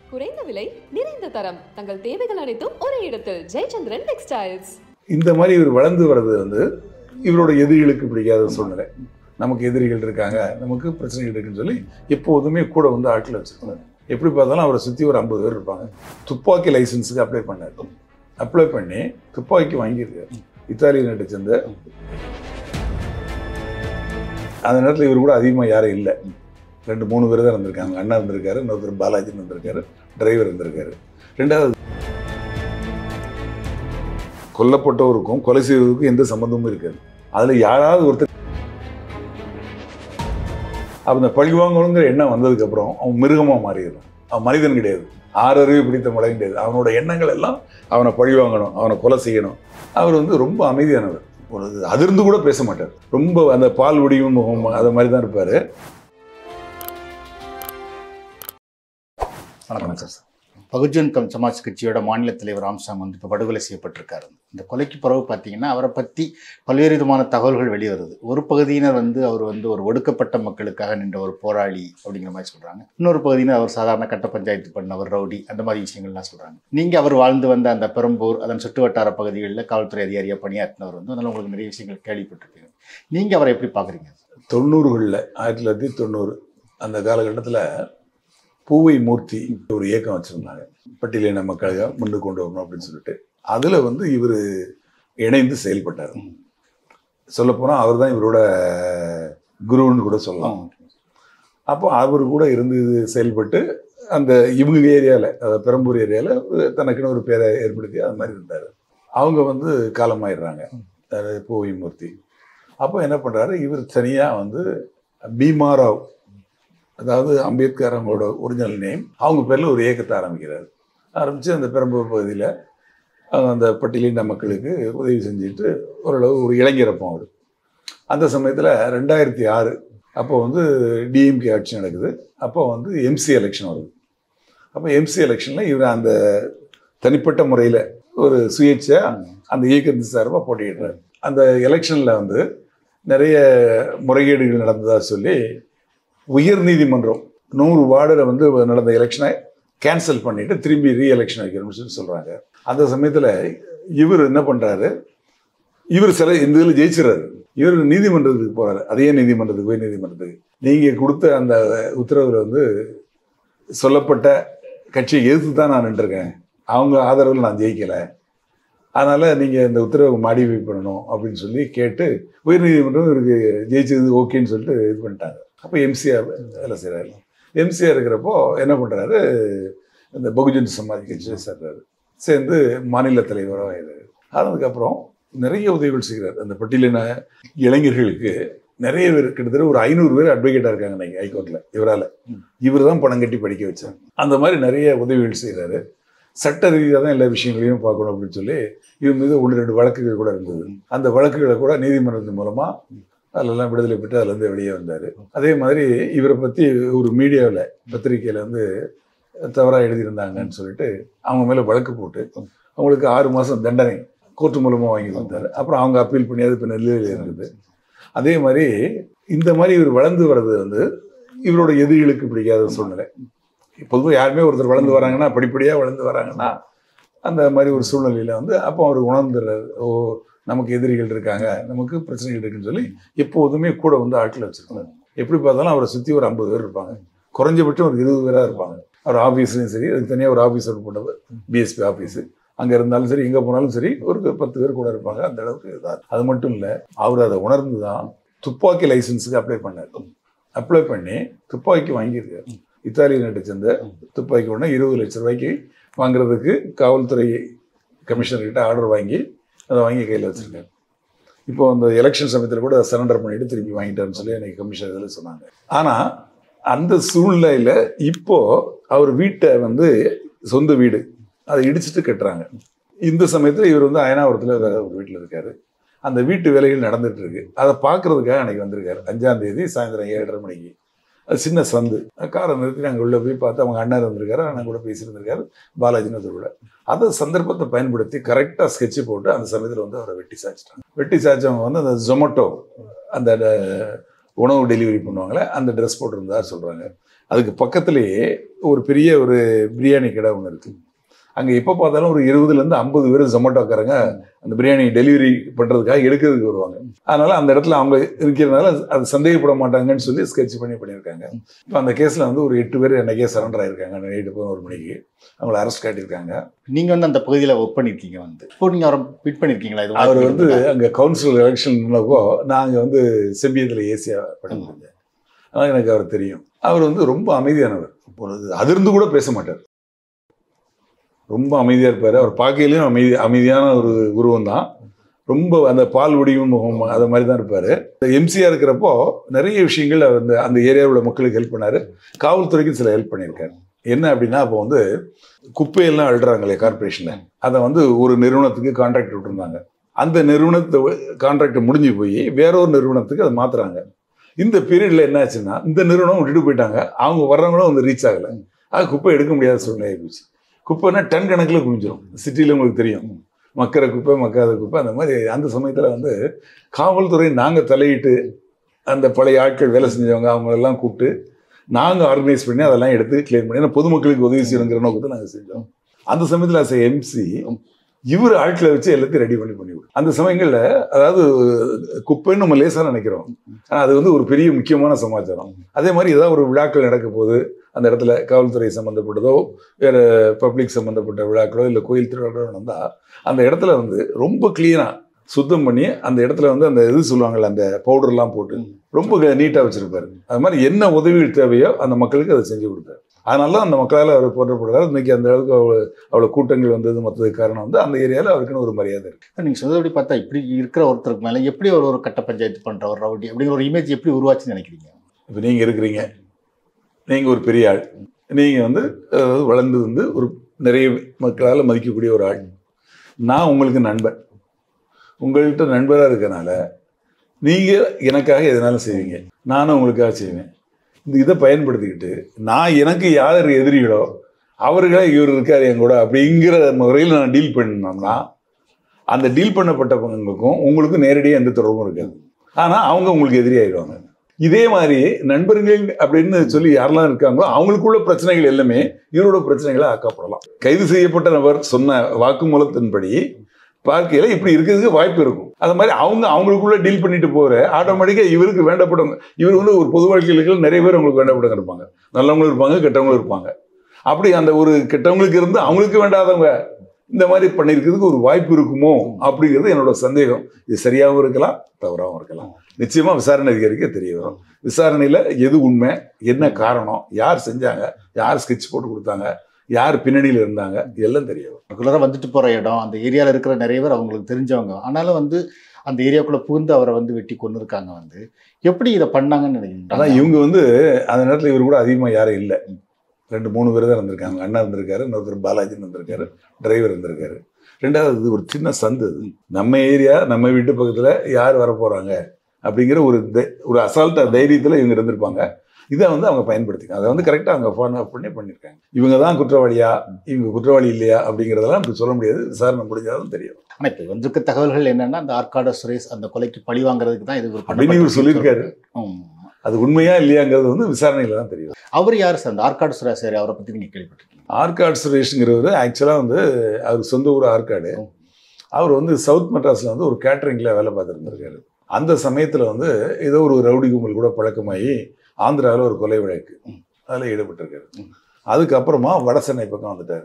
குறைந்த விலை நிறைந்த தரம் தங்கள் தேவைகள் அனைத்தும் ஒரே இடத்தில் ஜெயச்சந்திரன் டெக்ஸ்டைல்ஸ் இந்த மாதிரி இவர் வளர்ந்து வர்றது வந்து இவரோட எதிரிகளுக்கு பிடிக்காத சூழ்நிலை நமக்கு எதிரிகள் இருக்காங்க நமக்கு பிரச்சனைகள் இருக்குன்னு சொல்லி எப்போதுமே கூட வந்து ஆட்கள் வச்சிருக்காங்க எப்படி பார்த்தாலும் அவரை சுற்றி ஒரு ஐம்பது பேர் இருப்பாங்க துப்பாக்கி லைசன்ஸுக்கு அப்ளை பண்ணார் அப்ளை பண்ணி துப்பாக்கி வாங்கியிருக்காரு இத்தாலிய நாட்டை சேர்ந்த அந்த நேரத்தில் இவர் கூட அதிகமாக யாரும் இல்லை ரெண்டு மூணு பேர் தான் இருந்திருக்காங்க அண்ணா இருந்திருக்காரு இன்னொருத்தர் பாலாஜின்னு இருந்திருக்காரு டிரைவர் இருந்திருக்காரு ரெண்டாவது கொல்லப்பட்டவருக்கும் கொலை செய்வதற்கும் எந்த சம்மந்தமும் இருக்காது அதில் யாராவது ஒருத்தர் அப்ப இந்த பழிவாங்கணுங்கிற எண்ணம் வந்ததுக்கப்புறம் அவன் மிருகமாக மாறிடுறான் அவன் மனிதன் கிடையாது ஆறறிவு பிடித்த மழை கிடையாது அவனோட எண்ணங்கள் எல்லாம் அவனை பழிவாங்கணும் அவனை கொலை செய்யணும் அவர் வந்து ரொம்ப அமைதியானவர் ஒரு அதிர்ந்து கூட பேச மாட்டார் ரொம்ப அந்த பால் வடிவும் முகம் அது மாதிரி தான் இருப்பார் வணக்கம் சார் பகுஜன் கம் சமாஜ் கட்சியோட மாநில தலைவர் ராம்சாங் வந்து இப்போ படுகொலை செய்யப்பட்டிருக்காரு இந்த கொலைக்கு பிறகு பார்த்தீங்கன்னா அவரை பற்றி பல்வேறு விதமான தகவல்கள் வெளிவருது ஒரு பகுதியினர் வந்து அவர் வந்து ஒரு ஒடுக்கப்பட்ட மக்களுக்காக நின்ற ஒரு போராளி அப்படிங்கிற மாதிரி சொல்கிறாங்க இன்னொரு பகுதியினர் அவர் சாதாரண கட்ட பஞ்சாயத்து பண்ணவர் ரவுடி அந்த மாதிரி விஷயங்கள்லாம் சொல்கிறாங்க நீங்கள் அவர் வாழ்ந்து வந்த அந்த பெரம்பூர் அதன் சுற்று வட்டார பகுதிகளில் காவல்துறை அதிகாரியாக பணியாற்றினவர் வந்து அதனால் உங்களுக்கு நிறைய விஷயங்கள் கேள்விப்பட்டிருப்பீங்க நீங்கள் அவரை எப்படி பார்க்குறீங்க தொண்ணூறுகளில் ஆயிரத்தி தொள்ளாயிரத்தி தொண்ணூறு அந்த காலகட்டத்தில் பூவை மூர்த்தி ஒரு இயக்கம் வச்சுருந்தாங்க பட்டியலின மக்களுக்காக முன்னுக்கு கொண்டு வரணும் அப்படின்னு சொல்லிட்டு அதில் வந்து இவர் இணைந்து செயல்பட்டார் சொல்லப்போனால் அவர் தான் இவரோட குருன்னு கூட சொல்லலாம் அப்போ அவர் கூட இருந்து இது செயல்பட்டு அந்த இவங்க ஏரியாவில் அதாவது பெரம்பூர் ஏரியாவில் தனக்குன்னு ஒரு பேரை ஏற்படுத்தி அது மாதிரி இருந்தார் அவங்க வந்து காலமாயிடுறாங்க அதாவது பூவை மூர்த்தி அப்போ என்ன பண்ணுறாரு இவர் தனியாக வந்து பீமாராவ் அதாவது அம்பேத்கர் அவங்களோட ஒரிஜினல் நேம் அவங்க பேரில் ஒரு இயக்கத்தை ஆரம்பிக்கிறார் ஆரம்பித்து அந்த பெரம்பூர் பகுதியில் அந்த பட்டியலின மக்களுக்கு உதவி செஞ்சுட்டு ஓரளவு ஒரு இளைஞரப்பம் அவர் அந்த சமயத்தில் ரெண்டாயிரத்தி ஆறு அப்போ வந்து டிஎம்கே ஆட்சி நடக்குது அப்போ வந்து எம்சி எலெக்ஷன் வருது அப்போ எம்சி எலெக்ஷனில் இவர் அந்த தனிப்பட்ட முறையில் ஒரு சுயேட்சை அந்த இயக்கத்தின் சார்பாக போட்டியிடுறார் அந்த எலெக்ஷனில் வந்து நிறைய முறைகேடுகள் நடந்ததாக சொல்லி உயர் நீதிமன்றம் நூறு வார்டில் வந்து நடந்த எலெக்ஷனை கேன்சல் பண்ணிட்டு திரும்பி ரீ எலெக்ஷன் வைக்கணும்னு சொல்லி சொல்கிறாங்க அந்த சமயத்தில் இவர் என்ன பண்ணுறாரு இவர் சில இந்த இதில் ஜெயிச்சிடறாரு இவர் நீதிமன்றத்துக்கு போகிறாரு அதே நீதிமன்றத்துக்கு உயர் நீதிமன்றத்துக்கு நீங்கள் கொடுத்த அந்த உத்தரவில் வந்து சொல்லப்பட்ட கட்சியை எதிர்த்து தான் நான் நின்றுருக்கேன் அவங்க ஆதரவில் நான் ஜெயிக்கலை அதனால் நீங்கள் இந்த உத்தரவை மாடிஃபை பண்ணணும் அப்படின்னு சொல்லி கேட்டு உயர்நீதிமன்றம் இவருக்கு ஜெயிச்சது ஓகேன்னு சொல்லிட்டு இது பண்ணிட்டாங்க அப்போ எம்சிஆர் வேலை செய்கிறாரு எம்சிஆர் இருக்கிறப்போ என்ன பண்ணுறாரு இந்த பகுஜன் சமாஜ் கட்சியில் சேர்றாரு சேர்ந்து மாநில தலைவராக ஆயிடுறாரு ஆனதுக்கப்புறம் நிறைய உதவிகள் செய்கிறார் அந்த பட்டியலின இளைஞர்களுக்கு நிறைய பேர் கிட்டத்தட்ட ஒரு ஐநூறு பேர் அட்வொகேட்டாக இருக்காங்க நீங்கள் ஹைகோர்ட்டில் இவரால் இவர் தான் பணம் கட்டி படிக்க வச்சார் அந்த மாதிரி நிறைய உதவிகள் செய்கிறாரு சட்ட ரீதியாக தான் எல்லா விஷயங்களையும் பார்க்கணும் அப்படின்னு சொல்லி இவர் மீது ஒன்று ரெண்டு வழக்குகள் கூட இருந்தது அந்த வழக்குகளை கூட நீதிமன்றத்தின் மூலமாக அதிலெல்லாம் விடுதலை பெற்று அதுலேருந்து வெளியே வந்தார் அதே மாதிரி இவரை பற்றி ஒரு மீடியாவில் பத்திரிக்கையில் வந்து தவறாக எழுதியிருந்தாங்கன்னு சொல்லிட்டு அவங்க மேலே வழக்கு போட்டு அவங்களுக்கு ஆறு மாதம் தண்டனை கோர்ட்டு மூலமாக வாங்கி வந்தார் அப்புறம் அவங்க அப்பீல் பண்ணி அது இப்போ நிலுவையில் இருந்தது அதே மாதிரி இந்த மாதிரி இவர் வளர்ந்து வர்றது வந்து இவரோட எதிரிகளுக்கு பிடிக்காத சூழ்நிலை பொதுவாக யாருமே ஒருத்தர் வளர்ந்து வராங்கன்னா படிப்படியாக வளர்ந்து வராங்கன்னா அந்த மாதிரி ஒரு சூழ்நிலையில் வந்து அப்போ அவர் உணர்ந்துடுறாரு ஓ நமக்கு எதிரிகள் இருக்காங்க நமக்கு பிரச்சனைகள் இருக்குன்னு சொல்லி எப்போதுமே கூட வந்து ஆட்கள் வச்சிருக்காங்க எப்படி பார்த்தாலும் அவரை சுற்றி ஒரு ஐம்பது பேர் இருப்பாங்க குறைஞ்சபட்சம் ஒரு இருபது பேராக இருப்பாங்க அவர் ஆஃபீஸ்லையும் சரி அதுக்கு தனியாக ஒரு ஆஃபீஸர் போட்டவர் பிஎஸ்பி ஆஃபீஸு அங்கே இருந்தாலும் சரி எங்கே போனாலும் சரி ஒரு பத்து பேர் கூட இருப்பாங்க அந்த அளவுக்கு இதாக அது மட்டும் இல்லை அவர் அதை உணர்ந்து தான் துப்பாக்கி லைசன்ஸுக்கு அப்ளை பண்ணார் அப்ளை பண்ணி துப்பாக்கி வாங்கியிருக்காரு இத்தாலிய நாட்டை சேர்ந்த துப்பாக்கி ஒன்று இருபது லட்ச ரூபாய்க்கு வாங்குறதுக்கு காவல்துறை கமிஷனர்கிட்ட ஆர்டர் வாங்கி அதை வாங்கி கையில் வச்சுருக்காரு இப்போ அந்த எலெக்ஷன் சமயத்தில் கூட சரண்டர் பண்ணிட்டு திருப்பி வாங்கிட்டாருன்னு சொல்லி எனக்கு கமிஷனர் இதில் சொன்னாங்க ஆனால் அந்த சூழ்நிலையில் இப்போ அவர் வீட்டை வந்து சொந்த வீடு அதை இடிச்சிட்டு கட்டுறாங்க இந்த சமயத்தில் இவர் வந்து அயனாபுரத்தில் வேற ஒரு வீட்டில் இருக்காரு அந்த வீட்டு வேலைகள் நடந்துட்டு இருக்கு அதை பார்க்கறதுக்காக அன்னைக்கு வந்திருக்காரு அஞ்சாம் தேதி சாயந்தரம் ஏழரை மணிக்கு அது சின்ன சந்து காரை நிறுத்தி நாங்கள் உள்ளே போய் பார்த்து அவங்க அண்ணன் இருந்திருக்காரு அண்ணன் கூட பேசியிருந்திருக்காரு பாலாஜின்னு கூட அந்த சந்தர்ப்பத்தை பயன்படுத்தி கரெக்டாக ஸ்கெட்சு போட்டு அந்த சமயத்தில் வந்து அவரை வெட்டி சாய்ச்சிட்டாங்க வெட்டி சாய்ச்சவங்க வந்து அந்த ஜொமேட்டோ அந்த அஹ், உணவு டெலிவரி பண்ணுவாங்களே அந்த ட்ரெஸ் போட்டிருந்தா சொல்கிறாங்க அதுக்கு பக்கத்துலேயே ஒரு பெரிய ஒரு பிரியாணி கடை ஒன்று இருக்குது அங்கே எப்போ பார்த்தாலும் ஒரு இருபதுலேருந்து ஐம்பது பேர் ஜொமேட்டோக்காரங்க அந்த பிரியாணி டெலிவரி பண்ணுறதுக்காக எடுக்கிறதுக்கு வருவாங்க அதனால அந்த இடத்துல அவங்க இருக்கிறதுனால அது சந்தேகப்பட மாட்டாங்கன்னு சொல்லி ஸ்கெட்ச் பண்ணி பண்ணியிருக்காங்க இப்போ அந்த கேஸில் வந்து ஒரு எட்டு பேர் என்னைக்கே சரண்டர் ஆயிருக்காங்க நைட்டு பதினோரு மணிக்கு அவங்கள அரெஸ்ட் காட்டியிருக்காங்க நீங்க வந்து அந்த பகுதியில் ஒர்க் பண்ணியிருக்கீங்க வந்து இப்போ நீங்க அவரை பிட் பண்ணியிருக்கீங்களா இது அவர் வாய்ப்பு வந்து இருக்குதா? அங்கே கவுன்சில் எலெக்ஷன்லப்போ நாங்கள் வந்து செம்பியத்தில் ஏசியா பண்ணியிருந்தேன் அதனால் எனக்கு அவர் தெரியும் அவர் வந்து ரொம்ப அமைதியானவர் ஒரு அதிர்ந்து கூட பேச மாட்டார் ரொம்ப அமைதியாக இருப்பார் அவர் பார்க்கையிலையும் அமைதி அமைதியான ஒரு உருவம் தான் ரொம்ப அந்த பால் வடிவும் முகம் அது மாதிரி தான் இருப்பார் எம்சியாக இருக்கிறப்போ நிறைய விஷயங்கள் அவர் அந்த அந்த ஏரியாவில் உள்ள மக்களுக்கு ஹெல்ப் பண்ணார் காவல்துறைக்கும் சில ஹெல்ப் பண்ணியிருக்காரு என்ன அப்படின்னா அப்போ வந்து குப்பையெல்லாம் அழுறாங்களே கார்பரேஷனில் அதை வந்து ஒரு நிறுவனத்துக்கு கான்ட்ராக்ட் விட்டுருந்தாங்க அந்த நிறுவனத்தை கான்ட்ராக்ட் முடிஞ்சு போய் வேற ஒரு நிறுவனத்துக்கு அதை மாத்துறாங்க இந்த பீரியட்ல என்ன ஆச்சுன்னா இந்த நிறுவனம் விட்டுட்டு போயிட்டாங்க அவங்க வர்றவங்களும் வந்து ரீச் ஆகலை அது குப்பை எடுக்க முடியாத சூழ்நிலை போச்சு குப்பைன்னா டன் கணக்கில் குவிஞ்சிரும் சிட்டியில் உங்களுக்கு தெரியும் மக்கிற குப்பை மக்காத குப்பை அந்த மாதிரி அந்த சமயத்தில் வந்து காவல்துறை நாங்கள் தலையிட்டு அந்த பழைய ஆட்கள் வேலை செஞ்சவங்க அவங்க எல்லாம் கூப்பிட்டு நாங்கள் ஆர்கனைஸ் பண்ணி அதெல்லாம் எடுத்து கிளியர் பண்ணி ஏன்னா பொதுமக்களுக்கு உதவி செய்யணுங்கிற நோக்கத்தை நாங்கள் செஞ்சோம் அந்த சமயத்தில் அஸ் எம்சி இவர் ஆட்களை வச்சு எல்லாத்தையும் ரெடி பண்ணி பண்ணி விடும் அந்த சமயங்களில் அதாவது குப்பைன்னு நம்ம லேசாக நினைக்கிறோம் ஆனால் அது வந்து ஒரு பெரிய முக்கியமான சமாச்சாரம் அதே மாதிரி ஏதாவது ஒரு விழாக்கள் நடக்க போது அந்த இடத்துல காவல்துறை சம்மந்தப்பட்டதோ வேறு பப்ளிக் சம்மந்தப்பட்ட விழாக்களோ இல்லை கோயில் திருவிழாக்களோ நடந்தால் அந்த இடத்துல வந்து ரொம்ப க்ளீனாக சுத்தம் பண்ணி அந்த இடத்துல வந்து அந்த இது சொல்லுவாங்கல்ல அந்த பவுடர்லாம் போட்டு ரொம்ப நீட்டாக வச்சுருப்பாரு அது மாதிரி என்ன உதவிகள் தேவையோ அந்த மக்களுக்கு அதை செஞ்சு கொடுத்தாரு அதனால தான் அந்த மக்களால் அவர் போற்றப்படுறாரு இன்னைக்கு அந்த அளவுக்கு அவ்வளோ அவ்வளோ கூட்டங்கள் வந்தது மற்றதுக்கு காரணம் வந்து அந்த ஏரியாவில் அவருக்குன்னு ஒரு மரியாதை இருக்கு நீங்க சொல்றபடி பார்த்தா இப்படி இருக்கிற ஒருத்தருக்கு மேல எப்படி ஒரு ஒரு கட்ட பஞ்சாயத்து பண்ற ஒரு ரவுடி அப்படிங்கிற ஒரு இமேஜ் எப்படி உருவாச்சுன்னு நினைக்கிறீங்க இப்போ நீங்கள் இருக்கிறீங்க நீங்கள் ஒரு பெரிய ஆள் நீங்கள் வந்து அதாவது வளர்ந்து வந்து ஒரு நிறைய மக்களால் மதிக்கக்கூடிய ஒரு ஆள் நான் உங்களுக்கு நண்பன் உங்கள்கிட்ட நண்பராக இருக்கனால நீங்கள் எனக்காக எதனாலும் செய்வீங்க நானும் உங்களுக்காக செய்வேன் இந்த இதை பயன்படுத்திக்கிட்டு நான் எனக்கு யார் எதிரிகளோ அவர்களே இவர் இருக்கார் என் கூட அப்படிங்கிற முறையில் நான் டீல் பண்ணோம்னா அந்த டீல் பண்ணப்பட்டவங்களுக்கும் உங்களுக்கும் நேரடியாக எந்த தொடர்பும் இருக்காது ஆனால் அவங்க உங்களுக்கு எதிரி ஆயிடுவாங்க இதே மாதிரி நண்பர்கள் அப்படின்னு சொல்லி யாரெல்லாம் இருக்காங்களோ அவங்களுக்குள்ள பிரச்சனைகள் எல்லாமே இவரோட பிரச்சனைகளை ஆக்கப்படலாம் கைது செய்யப்பட்ட நபர் சொன்ன வாக்குமூலத்தின்படி பார்க்கையில இப்படி இருக்கிறதுக்கு வாய்ப்பு இருக்கும் அது மாதிரி அவங்க அவங்களுக்குள்ள டீல் பண்ணிட்டு போகிற ஆட்டோமேட்டிக்காக இவருக்கு வேண்டப்பட்டவங்க இவர் வந்து ஒரு பொது வாழ்க்கையில் நிறைய பேர் அவங்களுக்கு வேண்டப்பட்டவங்க இருப்பாங்க நல்லவங்களும் இருப்பாங்க கெட்டவங்களும் இருப்பாங்க அப்படி அந்த ஒரு கெட்டவங்களுக்கு இருந்து அவங்களுக்கு வேண்டாதவங்க இந்த மாதிரி பண்ணியிருக்கிறதுக்கு ஒரு வாய்ப்பு இருக்குமோ அப்படிங்கிறது என்னோட சந்தேகம் இது சரியாகவும் இருக்கலாம் தவறாகவும் இருக்கலாம் நிச்சயமா விசாரணை அதிகாரிக்கே தெரிய வரும் விசாரணையில எது உண்மை என்ன காரணம் யார் செஞ்சாங்க யார் ஸ்கெட்ச் போட்டு கொடுத்தாங்க யார் பின்னணியில் இருந்தாங்க எல்லாம் தெரிய வரும் ரெகுலராக வந்துட்டு போற இடம் அந்த ஏரியாவில் இருக்கிற நிறைய பேர் அவங்களுக்கு தெரிஞ்சவங்க ஆனாலும் வந்து அந்த ஏரியாக்குள்ள புகுந்து அவரை வந்து வெட்டி கொண்டு இருக்காங்க வந்து எப்படி இதை பண்ணாங்கன்னு அதான் நினைக்கிறீங்க இவங்க வந்து அந்த நேரத்தில் இவர் கூட அதிகமாக யாரும் இல்லை ரெண்டு மூணு பேர் தான் இருந்திருக்காங்க அண்ணா இருந்திருக்காரு இன்னொருத்தர் பாலாஜின்னு இருந்திருக்காரு டிரைவர் இருந்திருக்காரு ரெண்டாவது இது ஒரு சின்ன சந்து அது நம்ம ஏரியா நம்ம வீட்டு பக்கத்தில் யார் வர போகிறாங்க அப்படிங்கிற ஒரு தை- ஒரு அசால்ட்டா தைரியத்தில் இவங்க இருந்திருப்பாங்க இதை வந்து அவங்க பயன்படுத்திக்க அதை வந்து கரெக்டாக அவங்க ஃபாலோ பண்ணி பண்ணியிருக்காங்க இவங்க தான் குற்றவாளியா இவங்க குற்றவாளி இல்லையா அப்படிங்கிறதெல்லாம் இப்படி சொல்ல முடியாது விசாரணை முடிஞ்சாலும் தெரியும் ஆனா இப்போ வந்திருக்க தகவல்கள் என்னன்னா அந்த ஆற்காடு சுரேஷ் அந்த கொலைக்கு பழி வாங்குறதுக்கு தான் இது ஒரு அப்படின்னு இவர் சொல்லியிருக்காரு ம். அது உண்மையா இல்லையாங்கிறது வந்து விசாரணையில தான் தெரியும் அவர் யார் சார் அந்த ஆற்காடு சுரேஷ் யார் அவரை பத்தி நீங்க கேள்விப்பட்டிருக்கீங்க ஆற்காடு சுரேஷுங்கிறவர் ஆக்சுவலாக வந்து அவர் சொந்த ஊர் ஆற்காடு அவர் வந்து சவுத் மெட்ராஸில் வந்து ஒரு கேட்டரிங்கில் வேலை பார்த்துருந்துருக்காரு அந்த சமயத்தில் வந்து ஏதோ ஒரு ரவுடி கும்பல் கூட பழக்கமாகி ஆந்திராவில் ஒரு கொலை வழக்கு அதில் ஈடுபட்டிருக்காரு அதுக்கப்புறமா வட சென்னை பக்கம் வந்துட்டார்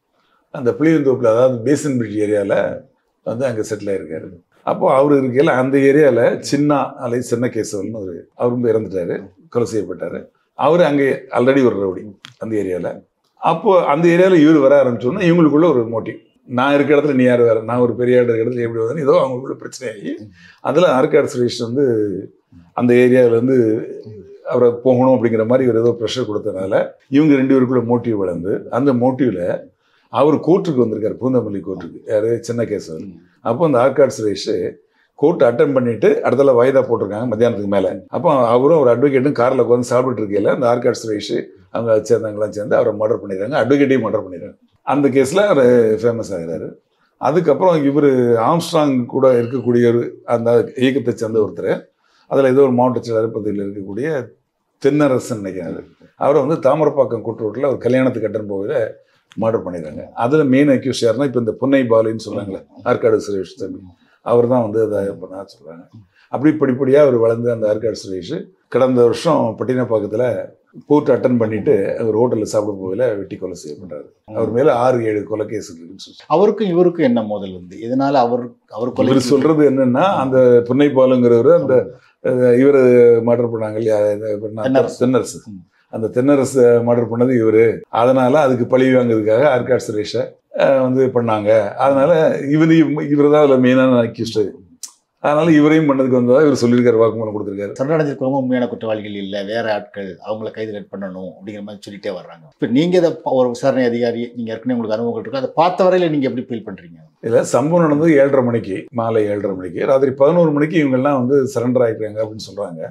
அந்த புளியந்தோப்பில் அதாவது பேசன் பிரிட்ஜ் ஏரியாவில் வந்து அங்கே செட்டில் ஆயிருக்காரு அப்போ அவர் இருக்கையில் அந்த ஏரியாவில் சின்ன அலை சின்ன கேசவல்னு ஒரு அவரும் இறந்துட்டாரு கொலை செய்யப்பட்டார் அவர் அங்கே ஆல்ரெடி ஒரு ரவுடி அந்த ஏரியாவில் அப்போ அந்த ஏரியாவில் இவர் வர ஆரம்பிச்சோன்னா இவங்களுக்குள்ள ஒரு மோட்டிவ் நான் இருக்க இடத்துல நீ யார் வேற நான் ஒரு பெரிய ஆள் இருக்க இடத்துல எப்படி வந்தேன் ஏதோ அவங்களுக்குள்ள பிரச்சனையாகி அதில் ஆர்காடு சுரேஷ் வந்து அந்த ஏரியாவில் வந்து அவரை போகணும் அப்படிங்கிற மாதிரி இவர் ஏதோ ப்ரெஷர் கொடுத்தனால இவங்க ரெண்டு பேருக்குள்ள மோட்டிவ் வளர்ந்து அந்த மோட்டிவ்ல அவர் கோர்ட்டுக்கு வந்திருக்காரு பூந்தமல்லி கோர்ட்டுக்கு யாரு சின்ன கேசவன் அப்போ அந்த ஆர்காட் சுரேஷ் கோர்ட் அட்டன் பண்ணிட்டு அடுத்தல வாய்தா போட்டிருக்காங்க மத்தியானத்துக்கு மேலே அப்போ அவரும் ஒரு அட்வொகேட்டும் காரில் உட்காந்து சாப்பிட்டுட்டு இருக்கையில அந்த ஆர்காட் சுரேஷ் அவங்க சேர்ந்தவங்களாம் சேர்ந்து அவரை மர்டர் பண்ணிடுறாங்க அட்வொகேட்டையும் மர்டர் பண்ணிடுறாங்க அந்த கேஸில் அவர் ஃபேமஸ் ஆகிறாரு அதுக்கப்புறம் இவர் ஆம்ஸ்ட்ராங் கூட இருக்கக்கூடிய ஒரு அந்த இயக்கத்தை சேர்ந்த ஒருத்தர் அதில் ஏதோ ஒரு மாவட்ட செயலாளர் பதவியில் இருக்கக்கூடிய தென்னரசன் நினைக்கிறாரு அவரை வந்து தாமரப்பாக்கம் கூட்டு ரோட்டில் ஒரு கல்யாணத்துக்கு அட்டன் போகல மர்டர் பண்ணிடுறாங்க அதில் மெயின் அக்யூஸ் யாருன்னா இப்போ இந்த பொன்னை பாலின்னு சொல்கிறாங்களே ஆற்காடு சுரேஷ் தம்பி அவர் தான் வந்து அதை பண்ண சொல்கிறாங்க அப்படி படிப்படியாக அவர் வளர்ந்து அந்த ஆற்காடு சுரேஷ் கடந்த வருஷம் பட்டினப்பாக்கத்தில் கோர்ட் அட்டன் பண்ணிட்டு ஒரு ஹோட்டலில் சாப்பிட போகல வெட்டி கொலை செய்யப்படுறாரு அவர் மேலே ஆறு ஏழு கொலை கேஸ் இருக்குன்னு சொல்லி அவருக்கும் இவருக்கும் என்ன மோதல் வந்து இதனால அவர் அவர் கொலை இவர் சொல்றது என்னன்னா அந்த புன்னை பாலுங்கிறவர் அந்த இவர் மர்டர் பண்ணாங்க இல்லையா இது இவர் நான் தென்னரசு. தென்னரசு ம். அந்த தென்னரசு மர்டர் பண்ணது இவரு அதனால அதுக்கு பழி வாங்குறதுக்காக ஆர்காட் சுரேஷை அஹ், வந்து பண்ணாங்க அதனால இவர் இவர் தான் அதில் மெயினான அக்யூஸ்டு அதனால இவரையும் பண்ணதுக்கு வந்ததா இவர் சொல்லியிருக்காரு வாக்குமூலம் கொடுத்துருக்காரு சரணடைஞ்சிருக்கிறவங்க உண்மையான குற்றவாளிகள் இல்லை வேற ஆட்கள் அவங்கள கைது பண்ணணும் அப்படிங்கிற மாதிரி சொல்லிட்டே வர்றாங்க இப்போ நீங்க இதை ப- ஒரு விசாரணை அதிகாரி நீங்க ஏற்கனவே உங்களுக்கு அனுபவங்கள் இருக்கு அதை பார்த்த வரையில நீங்க எப்படி ஃபீல் பண்றீங்க இதில் சம்பவம் நடந்தது ஏழரை மணிக்கு மாலை ஏழரை மணிக்கு ராத்திரி பதினோரு மணிக்கு இவங்கெல்லாம் வந்து சரண்டர் ஆகிக்கிறாங்க அப்படின்னு சொல்கிறாங்க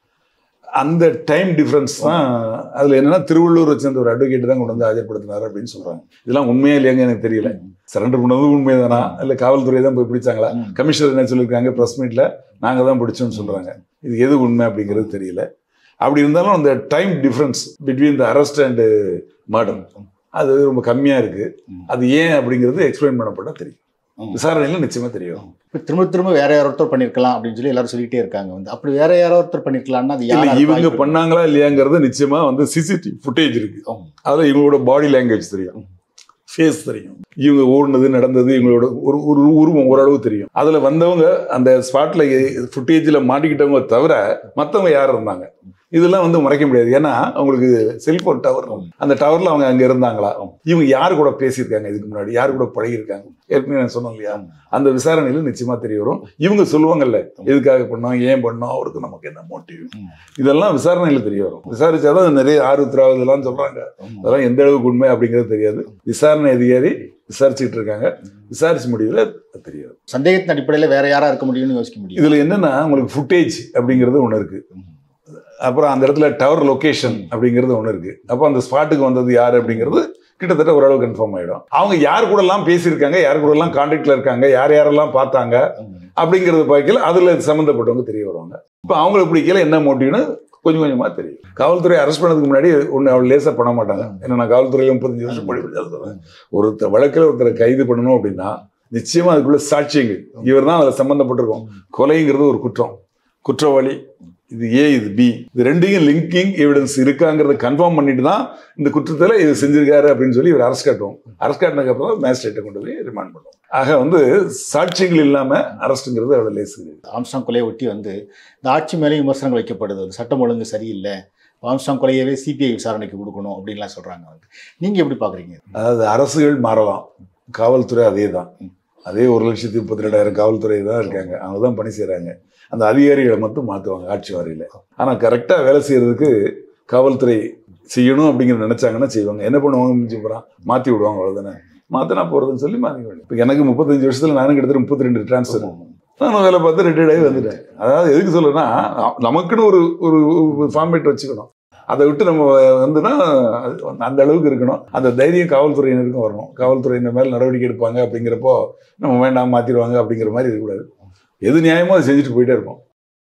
அந்த டைம் டிஃப்ரென்ஸ் தான் அதில் என்னன்னா திருவள்ளூரை சேர்ந்த ஒரு அட்வொகேட் தான் கொண்டு வந்து ஆஜர்படுத்தினார் அப்படின்னு சொல்கிறாங்க இதெல்லாம் உண்மையா இல்லையாங்க எனக்கு தெரியல சரண்டர் பண்ணது உண்மைதானா இல்லை காவல்துறை தான் போய் பிடிச்சாங்களா ம். கமிஷனர் என்ன சொல்லியிருக்காங்க ப்ரெஸ் மீட்டில் நாங்கள் தான் பிடிச்சோம்னு சொல்கிறாங்க இது எது உண்மை அப்படிங்கிறது தெரியல அப்படி இருந்தாலும் அந்த time difference between the arrest and murder அது ரொம்ப கம்மியாக இருக்குது ம். அது ஏன் அப்படிங்கிறது எக்ஸ்பிளைன் பண்ணப்பட்டா தெரியும் ம். விசாரணையில் நிச்சயமாக தெரியும் இப்போ திரும்ப திரும்ப வேற யாரோ ஒருத்தர் பண்ணிருக்கலாம் அப்படின்னு சொல்லி எல்லாரும் சொல்லிட்டே இருக்காங்க வந்து அப்படி வேற யாரோ ஒருத்தர் பண்ணிருக்கலாம்னா அது இல்ல யாரா இவங்க இருக்க வாய்ப்பு பண்ணாங்களா இல்லையாங்கிறது நிச்சயமா வந்து சிசிடிவி ஃபுட்டேஜ் இருக்கு இருக்கு? ம். அதுல இவங்களோட பாடி லாங்குவேஜ் தெரியும் ஃபேஸ் தெரியும் இவங்க ஓடுனது நடந்தது இவங்களோட ஒரு ஒரு உருவம் ஓரளவு தெரியும் அதுல வந்தவங்க அந்த ஸ்பாட்ல ஃபுட்டேஜில் மாட்டிக்கிட்டவங்க தவிர மத்தவங்க யார் இருந்தாங்க இதெல்லாம் வந்து மறைக்க முடியாது ஏன்னா அவங்களுக்கு செல்போன் டவர் அந்த டவர்ல அவங்க அங்க இருந்தாங்களா இவங்க யார் கூட பேசியிருக்காங்க இதுக்கு முன்னாடி யார் கூட பழகியிருக்காங்க ஏற்கனவே நான் சொன்னோம் இல்லையா அந்த விசாரணையில நிச்சயமா தெரிய வரும் இவங்க சொல்லுவாங்கல்ல எதுக்காக பண்ணோம் ஏன் பண்ணோம் அவருக்கு நமக்கு என்ன மோட்டிவ் ம். இதெல்லாம் விசாரணையில தெரிய வரும் விசாரிச்சாதான் நிறைய ஆறு உத்தரவாதெல்லாம் சொல்றாங்க ம். அதெல்லாம் எந்த அளவுக்கு உண்மை அப்படிங்கிறது தெரியாது விசாரணை அதிகாரி விசாரிச்சுட்டு இருக்காங்க விசாரிச்சு முடிவுல தெரிய வரும் சந்தேகத்தின் அடிப்படையில வேற யாரா இருக்க முடியும்னு யோசிக்க முடியும் இதுல என்னன்னா உங்களுக்கு ஃபுட்டேஜ் அப்படிங்கிறது ஒண்ணு இருக்கு அப்புறம் அந்த இடத்துல டவர் லொகேஷன் அப்படிங்கிறது ஒண்ணு இருக்கு அப்போ அந்த ஸ்பாட்டுக்கு வந்தது யார் அப்படிங்கிறது கிட்டத்தட்ட ஓரளவு கன்ஃபார்ம் ஆயிடும் அவங்க யார் கூட எல்லாம் பேசியிருக்காங்க யார் கூட எல்லாம் கான்டாக்ட்ல இருக்காங்க யார் யாரெல்லாம் பார்த்தாங்க அப்படிங்கிறது பார்க்கல அதுல சம்மந்தப்பட்டவங்க தெரிய வருவாங்க இப்போ அவங்களுக்கு பிடிக்கல என்ன மோட்டிவ்னு கொஞ்சம் கொஞ்சமா தெரியும் காவல்துறை அரெஸ்ட் பண்ணதுக்கு முன்னாடி ஒன்று அவள் லேசா பண்ண மாட்டாங்க ஏன்னா நான் காவல்துறையில முப்பத்தஞ்சு வருஷம் படி படிச்சாலும் ஒருத்தர் வழக்கில் ஒருத்தரை கைது பண்ணணும் அப்படின்னா நிச்சயமா அதுக்குள்ள சாட்சியங்கள் இவர் தான் அதில் சம்மந்தப்பட்டிருக்கோம் கொலைங்கிறது ஒரு குற்றம் குற்றவாளி இது ஏ இது பி இது ரெண்டையும் லிங்கிங் எவிடன்ஸ் இருக்காங்கிறத கன்ஃபார்ம் பண்ணிட்டு தான் இந்த குற்றத்தில் இது செஞ்சிருக்காரு அப்படின்னு சொல்லி இவர் அரஸ்ட் காட்டுவோம் அரஸ்ட் காட்டினதுக்கு அப்புறம் தான் மேஜிஸ்ட்ரேட்டை கொண்டு போய் ரிமாண்ட் பண்ணுவோம் ஆக வந்து சாட்சியங்கள் இல்லாம அரஸ்ட்டுங்கிறது அவ்வளோ லேசு கிடையாது ஆம்ஸ்டாங் கொலையை ஒட்டி வந்து இந்த ஆட்சி மேலேயும் விமர்சனங்கள் வைக்கப்படுது வந்து சட்டம் ஒழுங்கு சரியில்லை ஆம்ஸ்டாங் கொலையவே சிபிஐ விசாரணைக்கு கொடுக்கணும் அப்படின்லாம் சொல்றாங்க வந்து நீங்க எப்படி பாக்குறீங்க அதாவது அரசுகள் மாறலாம் காவல்துறை அதே தான் அதே ஒரு லட்சத்தி முப்பத்தி ரெண்டாயிரம் காவல்துறை தான் இருக்காங்க அவங்க தான் பணி செய்கிறாங்க அந்த அதிகாரிகளை மட்டும் மாற்றுவாங்க ஆட்சி வாரியில் ஆனால் கரெக்டாக வேலை செய்யறதுக்கு காவல்துறை செய்யணும் அப்படிங்கிற நினைச்சாங்கன்னா செய்வாங்க என்ன பண்ணுவாங்க மிஞ்சி போகிறான் மாற்றி விடுவாங்க அவ்வளோதானே மாற்றினா போகிறதுன்னு சொல்லி மாற்றி விடுவாங்க இப்போ எனக்கு முப்பத்தஞ்சு வருஷத்தில் நானும் கிட்டத்தட்ட முப்பத்தி ரெண்டு ட்ரான்ஸ்ஃபர் நானும் வேலை பார்த்து ரிட்டையர்ட் ஆகி வந்துட்டேன் அதாவது எதுக்கு சொல்லுன்னா நமக்குன்னு ஒரு ஒரு ஃபார்மேட் வச்சுக்கணும் அதை விட்டு நம்ம வந்துன்னா அது அந்த அளவுக்கு இருக்கணும் அந்த தைரியம் காவல்துறையினருக்கும் வரணும் காவல்துறையினர் மேல் நடவடிக்கை எடுப்பாங்க அப்படிங்கிறப்போ நம்ம வேண்டாம் மாற்றிடுவாங்க அப்படிங்கிற மாதிரி இருக்கக்கூடாது எது நியாயமோ அதை செஞ்சுட்டு போயிட்டே இருப்போம்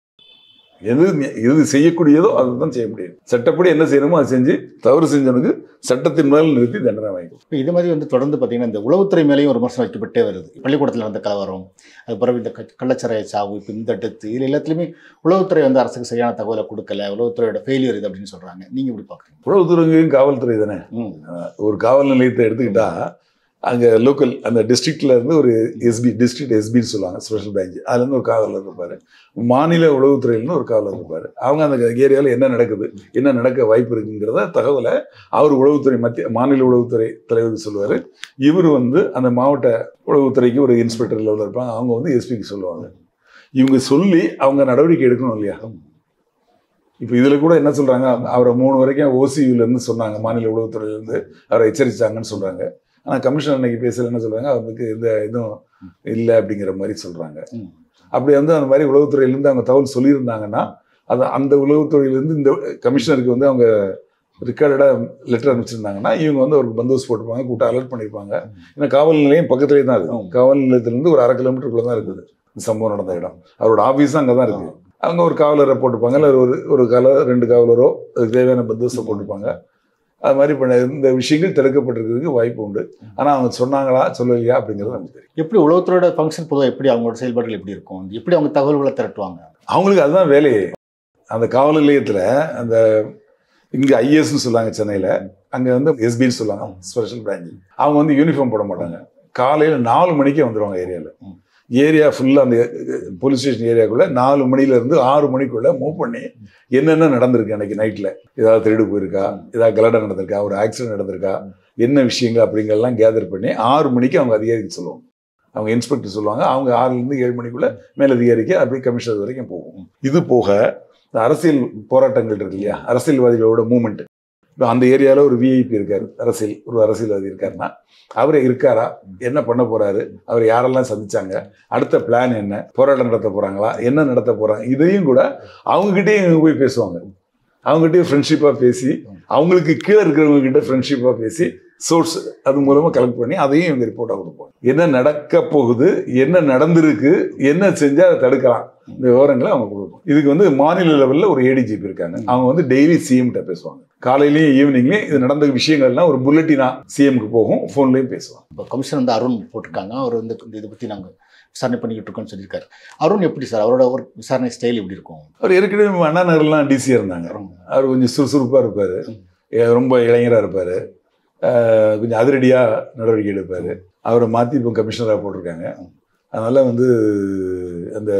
எது நி- எது செய்யக்கூடியதோ அதுதான் செய்ய முடியும் சட்டப்படி என்ன செய்யணுமோ அதை செஞ்சு தவறு செஞ்சவனுக்கு சட்டத்தின் மேல் நிறுத்தி தண்டனை வாங்கிக்கும் இப்போ இது மாதிரி வந்து தொடர்ந்து பார்த்தீங்கன்னா இந்த உளவுத்துறை மேலேயும் ஒரு விமர்சனம் வைக்கப்பட்டே வருது பள்ளிக்கூடத்தில் நடந்த கலவரம் அது பிறகு இந்த க- கள்ளச்சாராய சாவு இப்போ இந்த டெத்து இதில் எல்லாத்துலேயுமே உளவுத்துறை வந்து அரசுக்கு சரியான தகவலை கொடுக்கல உளவுத்துறையோட ஃபெயிலியர் இது அப்படின்னு சொல்றாங்க நீங்க எப்படி பார்க்குறீங்க உளவுத்துறையும் காவல்துறை தானே ம் ஒரு காவல் நிலையத்தை எடுத்துக்கிட்டா அங்கே லோக்கல் அந்த டிஸ்ட்ரிக்ட்ல இருந்து ஒரு எஸ்பி டிஸ்ட்ரிக்ட் எஸ்பின்னு சொல்லுவாங்க ஸ்பெஷல் பிரான்ச் அதுலேருந்து ஒரு காவலர் இருப்பார் மாநில உளவுத்துறையிலேருந்து ஒரு காவலர் இருப்பார் அவங்க அந்த ஏரியாவில் என்ன நடக்குது என்ன நடக்க வாய்ப்பு இருக்குங்கிறத தகவலை அவர் உளவுத்துறை மத்திய மாநில உளவுத்துறை தலைவருக்கு சொல்லுவார் இவர் வந்து அந்த மாவட்ட உளவுத்துறைக்கு ஒரு இன்ஸ்பெக்டர் லெவலில் இருப்பாங்க அவங்க வந்து எஸ்பிக்கு சொல்லுவாங்க இவங்க சொல்லி அவங்க நடவடிக்கை எடுக்கணும் இல்லையா இப்போ இதில் கூட என்ன சொல்கிறாங்க அவரை மூணு வரைக்கும் ஓசியூலேருந்து சொன்னாங்க மாநில உளவுத்துறையிலேருந்து அவரை எச்சரிச்சாங்கன்னு சொல்கிறாங்க ஆனால் கமிஷனர் அன்னைக்கு பேசல என்ன சொல்கிறாங்க அவருக்கு எந்த இதுவும் இல்லை அப்படிங்கிற மாதிரி சொல்கிறாங்க ம். அப்படி வந்து அந்த மாதிரி உளவுத்துறையிலேருந்து அவங்க தகவல் சொல்லியிருந்தாங்கன்னா அது அந்த உளவுத்துறையிலேருந்து இந்த கமிஷனருக்கு வந்து அவங்க ரெக்கார்டடாக லெட்டர் அனுப்பிச்சிருந்தாங்கன்னா இவங்க வந்து அவருக்கு பந்தோபஸ்து போட்டிருப்பாங்க கூட்ட அலர்ட் பண்ணியிருப்பாங்க ஏன்னா காவல் நிலையம் பக்கத்துலேயே தான் இருக்கு காவல் நிலையத்திலேருந்து ஒரு அரை கிலோமீட்டருக்குள்ளே தான் இருக்குது இந்த சம்பவம் நடந்த இடம் அவரோட ஆஃபீஸும் அங்கே தான் இருக்குது அவங்க ஒரு காவலரை போட்டுப்பாங்க இல்லை ஒரு ஒரு காவலர் ரெண்டு காவலரோ அதுக்கு தேவையான பந்தோஸ்தை போட்டுப்பாங்க அது மாதிரி பண்ண இந்த விஷயங்கள் தடுக்கப்பட்டிருக்கிறதுக்கு வாய்ப்பு உண்டு ஆனால் அவங்க சொன்னாங்களா சொல்லலையா அப்படிங்கிறது நமக்கு தெரியும் எப்படி உளவுத்துறையோட ஃபங்க்ஷன் பொதுவாக எப்படி அவங்களோட செயல்பாடுகள் எப்படி இருக்கும் எப்படி அவங்க தகவல்களை திரட்டுவாங்க அவங்களுக்கு அதுதான் வேலையே அந்த காவல் நிலையத்தில் அந்த இங்கே ஐஏஎஸ்னு சொல்லுவாங்க சென்னையில் அங்கே வந்து எஸ்பின்னு சொல்லுவாங்க ஸ்பெஷல் பிரான்ச் அவங்க வந்து யூனிஃபார்ம் போட மாட்டாங்க காலையில் நாலு மணிக்கே வந்துடுவாங்க ஏரியாவில் ம். ஏரியா ஃபுல்லாக அந்த போலீஸ் ஸ்டேஷன் ஏரியாக்குள்ளே நாலு மணிலேருந்து ஆறு மணிக்குள்ளே மூவ் பண்ணி என்னென்ன நடந்திருக்கு அன்னைக்கு நைட்டில் ஏதாவது திருடு போயிருக்கா ஏதாவது கலடம் நடந்திருக்கா ஒரு ஆக்சிடென்ட் நடந்திருக்கா என்ன விஷயங்கள் அப்படிங்கிறதெல்லாம் கேதர் பண்ணி ஆறு மணிக்கு அவங்க அதிகாரிக்கு சொல்லுவாங்க அவங்க இன்ஸ்பெக்டர் சொல்லுவாங்க அவங்க ஆறுலேருந்து ஏழு மணிக்குள்ளே மேலதிகாரிக்கு அப்படியே கமிஷனர் வரைக்கும் போகும் இது போக இந்த அரசியல் போராட்டங்கள் இருக்கு இல்லையா அரசியல்வாதிகளோட மூமெண்ட் இப்போ அந்த ஏரியாவில் ஒரு விஐபி இருக்கார் அரசியல் ஒரு அரசியல்வாதி இருக்காருன்னா அவர் இருக்காரா என்ன பண்ண போறாரு அவர் யாரெல்லாம் சந்திச்சாங்க அடுத்த பிளான் என்ன போராட்டம் நடத்த போறாங்களா என்ன நடத்த போறாங்க இதையும் கூட அவங்ககிட்டயே இவங்க போய் பேசுவாங்க அவங்ககிட்டயே ஃப்ரெண்ட்ஷிப்பாக பேசி அவங்களுக்கு கீழே இருக்கிறவங்க கிட்ட ஃப்ரெண்ட்ஷிப்பாக பேசி சோர்ஸ் அது மூலமாக கலெக்ட் பண்ணி அதையும் இவங்க ரிப்போர்ட்டாக கொடுப்பாங்க என்ன நடக்க போகுது என்ன நடந்திருக்கு என்ன செஞ்சா அதை தடுக்கலாம் இந்த விவரங்களை அவங்க கொடுப்போம் இதுக்கு வந்து மாநில லெவலில் ஒரு ஏடிஜிபி இருக்காங்க அவங்க வந்து டெய்லி சிஎம்கிட்ட பேசுவாங்க காலையிலயும் ஈவினிங்லேயும் இது நடந்த விஷயங்கள்லாம் ஒரு புல்லட்டினா சிஎம்க்கு போகும் ஃபோன்லேயும் பேசுவாங்க இப்போ கமிஷனர் வந்து அருண் போட்டிருக்காங்க அவர் வந்து இந்த இதை பற்றி நாங்கள் விசாரணை பண்ணிக்கிட்டு இருக்கோம்னு சொல்லியிருக்காரு அருண் எப்படி சார் அவரோட ஒரு விசாரணை ஸ்டைல் எப்படி இருக்கும் அவர் ஏற்கனவே அண்ணா நகர்லாம் டிசியாக இருந்தாங்க அவர் கொஞ்சம் சுறுசுறுப்பாக இருப்பார் ரொம்ப இளைஞராக இருப்பார் கொஞ்சம் அதிரடியாக நடவடிக்கை எடுப்பார் அவரை மாற்றி இப்போ கமிஷனராக போட்டிருக்காங்க அதனால் வந்து அந்த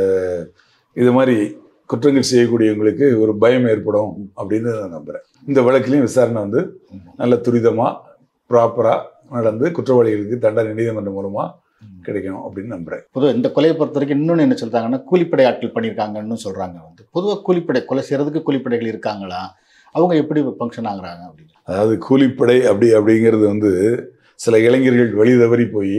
இது மாதிரி குற்றங்கள் செய்யக்கூடியவங்களுக்கு ஒரு பயம் ஏற்படும் அப்படின்னு நான் நம்புகிறேன் இந்த வழக்கிலையும் விசாரணை வந்து நல்ல துரிதமாக ப்ராப்பராக நடந்து குற்றவாளிகளுக்கு தண்டனை நீதிமன்றம் மூலமாக கிடைக்கணும் அப்படின்னு நம்புகிறேன் பொதுவாக இந்த கொலையை பொறுத்த வரைக்கும் இன்னொன்று என்ன சொல்றாங்கன்னா கூலிப்படை ஆட்கள் பண்ணியிருக்காங்கன்னு சொல்றாங்க வந்து பொதுவாக கூலிப்படை கொலை செய்யறதுக்கு கூலிப்படைகள் இருக்காங்களா அவங்க எப்படி ஃபங்க்ஷன் ஆகுறாங்க அப்படின்னு அதாவது கூலிப்படை அப்படி அப்படிங்கிறது வந்து சில இளைஞர்கள் வழி தவறி போய்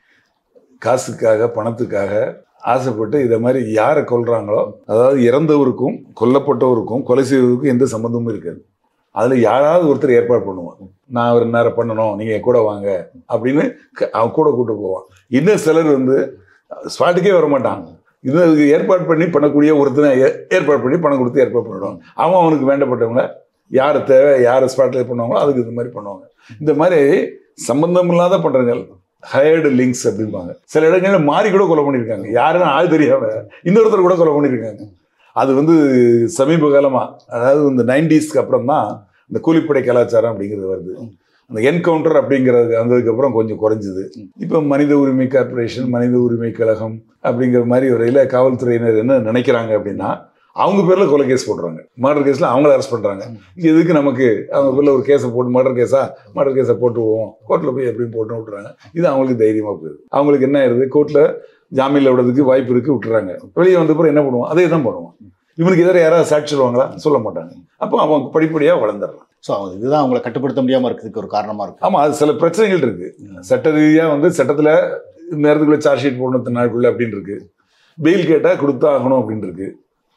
காசுக்காக பணத்துக்காக ஆசைப்பட்டு இதை மாதிரி யாரை கொல்றாங்களோ அதாவது இறந்தவருக்கும் கொல்லப்பட்டவருக்கும் கொலை செய்வதற்கும் எந்த சம்மந்தமும் இருக்காது அதில் யாராவது ஒருத்தர் ஏற்பாடு பண்ணுவான் நான் ஒரு நேரம் பண்ணணும் நீங்கள் என் கூட வாங்க அப்படின்னு க- அவன் கூட கூட்டு போவான் இன்னும் சிலர் வந்து ஸ்பாட்டுக்கே வர மாட்டான் இது அதுக்கு ஏற்பாடு பண்ணி பண்ணக்கூடிய ஒருத்தனை ஏ- ஏற்பாடு பண்ணி பணம் கொடுத்து ஏற்பாடு பண்ணிடுவாங்க அவன் அவனுக்கு வேண்டப்பட்டவங்க யார் தேவை யார் ஸ்பாட்டில் பண்ணுவாங்களோ அதுக்கு இந்த மாதிரி பண்ணுவாங்க இந்த மாதிரி சம்பந்தம் இல்லாத பண்றங்கள் ஹயர்டு லிங்க்ஸ் அப்படிம்பாங்க சில இடங்கள்ல மாறி கூட கொலை பண்ணியிருக்காங்க யாருன்னு ஆள் தெரியாம இன்னொருத்தர் கூட கொலை பண்ணியிருக்காங்க அது வந்து சமீப காலமா அதாவது இந்த நைன்டிஸ்க்கு அப்புறம் தான் இந்த கூலிப்படை கலாச்சாரம் அப்படிங்கிறது வருது அந்த என்கவுண்டர் அப்படிங்கிறது வந்ததுக்கப்புறம் கொஞ்சம் குறைஞ்சிது இப்போ மனித உரிமை கார்ப்பரேஷன் மனித உரிமை கழகம் அப்படிங்கிற மாதிரி வரையில் காவல்துறையினர் என்ன நினைக்கிறாங்க அப்படின்னா அவங்க பேரில் கொலை கேஸ் போடுறாங்க மர்டர் கேஸில் அவங்கள அரெஸ்ட் பண்ணுறாங்க எதுக்கு நமக்கு அவங்க பேரில் ஒரு கேஸை போட்டு மர்டர் கேஸா மர்டர் கேஸை போட்டு விடுவோம் கோர்ட்டில் போய் எப்படியும் போட்டு விட்டுறாங்க இது அவங்களுக்கு தைரியமாக போகுது அவங்களுக்கு என்ன ஆயிருது கோர்ட்டில் ஜாமீனில் விடுறதுக்கு வாய்ப்பு இருக்கு விட்டுறாங்க வெளியே வந்த பிறகு என்ன பண்ணுவோம் அதே தான் பண்ணுவோம் இவனுக்கு எதிராக யாராவது சாட்சி சொல்லுவாங்களா சொல்ல மாட்டாங்க அப்போ அவன் படிப்படியாக வளர்ந்துடுறான் ஸோ இதுதான் அவங்கள கட்டுப்படுத்த முடியாமல் இருக்கிறதுக்கு ஒரு காரணமாக இருக்கு ஆமா அது சில பிரச்சனைகள் இருக்கு சட்ட ரீதியா வந்து சட்டத்துல இந்த நேரத்துக்குள்ள சார்ஜ் ஷீட் போடணும் இத்தனை நாளுக்குள்ள அப்படின்னு இருக்கு பெயில் கேட்டா கொடுத்தா ஆகணும் அப்படின்னு இருக்கு